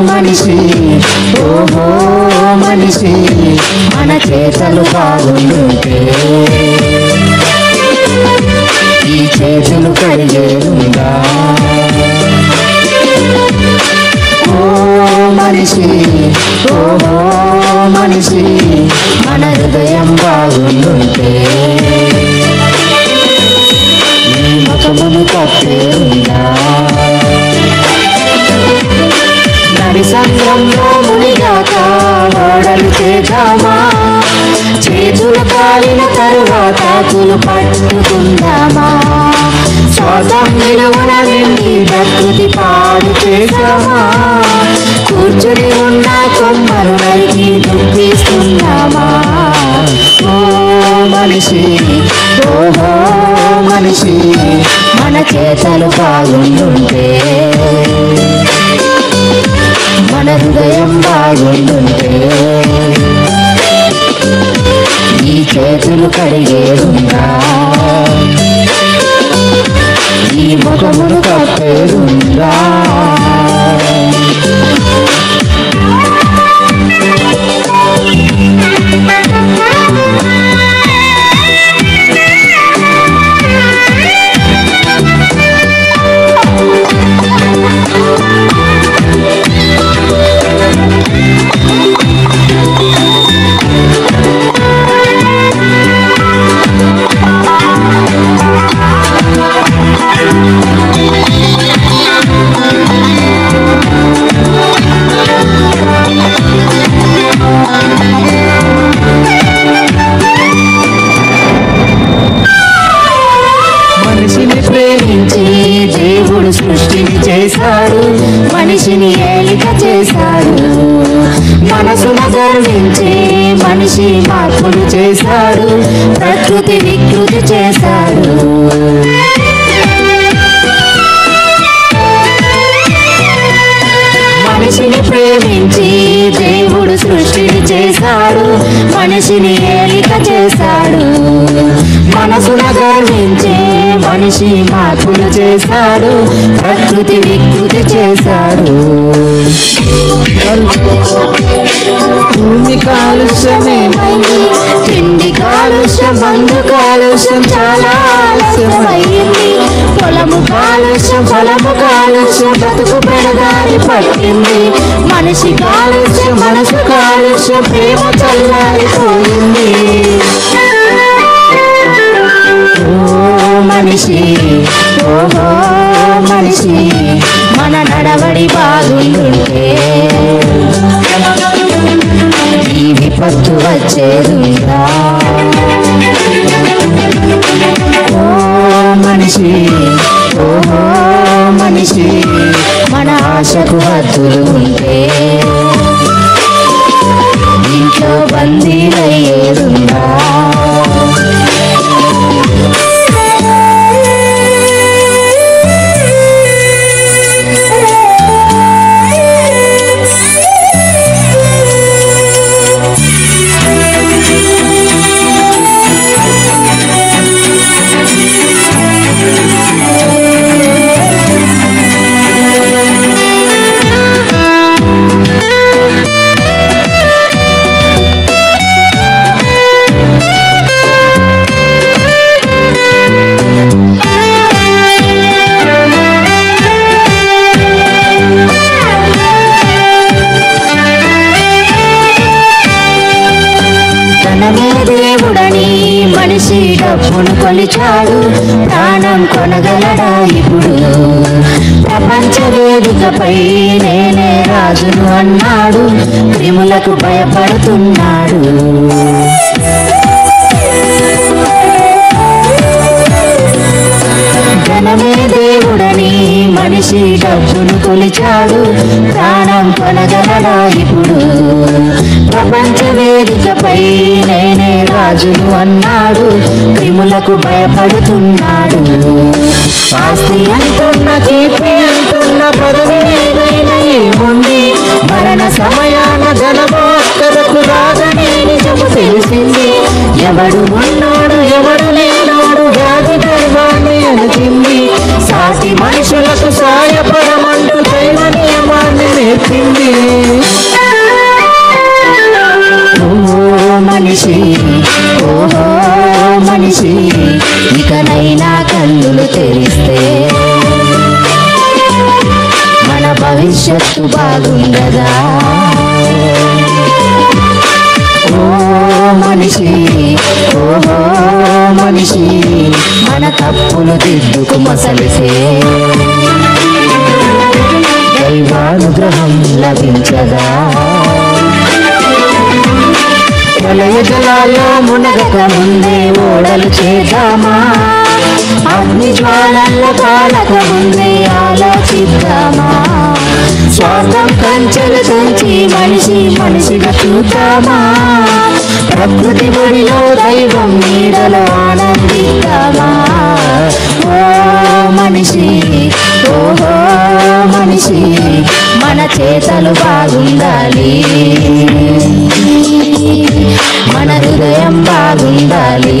మనిషి ఓహో మనిషి మన చేతలు బాగుంటే ఈ చేతులు కడిగేరుందా ఓ మనిషి ఓహో మనిషి మన హృదయం బాగుంటే నీ ముఖమును కప్పేరుందా నడి సంద్రంలో మునిగాక ఓడలు చేద్దామా చేతులు కాలిన తరువాత తులు పట్టుకుందామా స్వాతం నిలువన నిండి ప్రకృతి పాడు చేద్దామా కూర్చుని ఉన్న కొమ్మలు నరికి దుఃఖిస్తున్నామా ఓ మనిషి ఓహో మనిషి మన చేతలు బాగుండుంటే మన హృదయం బాగుండుంటే ఈ చేతులు కడిగేరుందా ఈ ముఖమును కప్పేరుందా మనిషిని ప్రేమించి దేవుడు సృష్టిని చేశాడు మనిషిని ఏలిక చేశాడు మనసును గర్వించి మనిషి మార్పులు చేశాడు ప్రకృతి వికృతి చేశాడు మనిషిని ప్రేమించి దేవుడు సృష్టిని చేశాడు మనిషిని ఏలిక చేశాడు మనసును గర్వించి మనిషి మార్పులు చేశాడు ప్రకృతి వికృతి చేశాడు భూమి కాలుష్యమేమైంది తిండి కాలుష్యం మందు కాలుష్యం చాలా ఆలస్యమైంది పొలము కాలుష్యం పొలము కాలుష్యం బతుకు పెడదారి పట్టింది మనిషి కాలుష్యం మనసు కాలుష్యం ప్రేమ చల్లారిపోయింది ఓ మనిషి ఓహో మనిషి మన నడవడి బాగుంటుంటే ఈ విపత్తు వచ్చేదుందా ఓ మనిషి ఓహో మనిషి మన ఆశకు హద్దులు ఉంటే ఇంట్లో బందీలయ్యేదుందా ధనమే దేవుడని మనిషి డబ్బును కొలిచాడు ప్రాణం కొనగలడా ఇప్పుడు ప్రపంచ వేదికపై నేనే రాజును అన్నాడు క్రిములకు భయపడుతున్నాడు ధనమే దేవుడని మనిషి డబ్బును కొలిచాడు ప్రాణం కొనగలడా ఇప్పుడు ప్రపంచ వేదికపై నేనే రాజును అన్నాడు క్రిములకు భయపడుతున్నాడు ఆస్తి అంటున్న కీర్తి అంటున్న పదవి ఏదైనా ఏముంది మరణ సమయాన ధనము అక్కడకు రాదని నిజము తెలిసింది ఎవడు ఉన్నాడు ఎవడు లేనాడు వ్యాధి గర్వాన్ని అణిచింది సాటి మనుషులకు సాయపడమంటూ దైవ నియమాన్ని నేర్పింది భవిష్యత్తు బాగుండదా ఓ మనిషి ఓహో మనిషి మన తప్పులు దిద్దుకు మసలిసే దైవానుగ్రహం లభించదా ప్రళయ జలాల్లో మునగక ముందే ఓడలు చేద్దామా అగ్ని జ్వాలల్లో కాలక ముందే ఆలోచిద్దామా స్వార్థం కంచెలు తుంచి మనిషి మనిషిగా చూద్దామా ప్రకృతి ఒడిలో దైవం నీడలో ఆనందిద్దామా ఓ మనిషి ఓహో మనిషి మన చేతలు బాగుండాలి మన హృదయం బాగుండాలి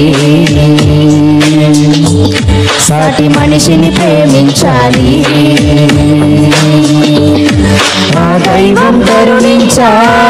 సాటి మనిషిని ప్రేమించాలి ఆ దైవం కరుణించాలి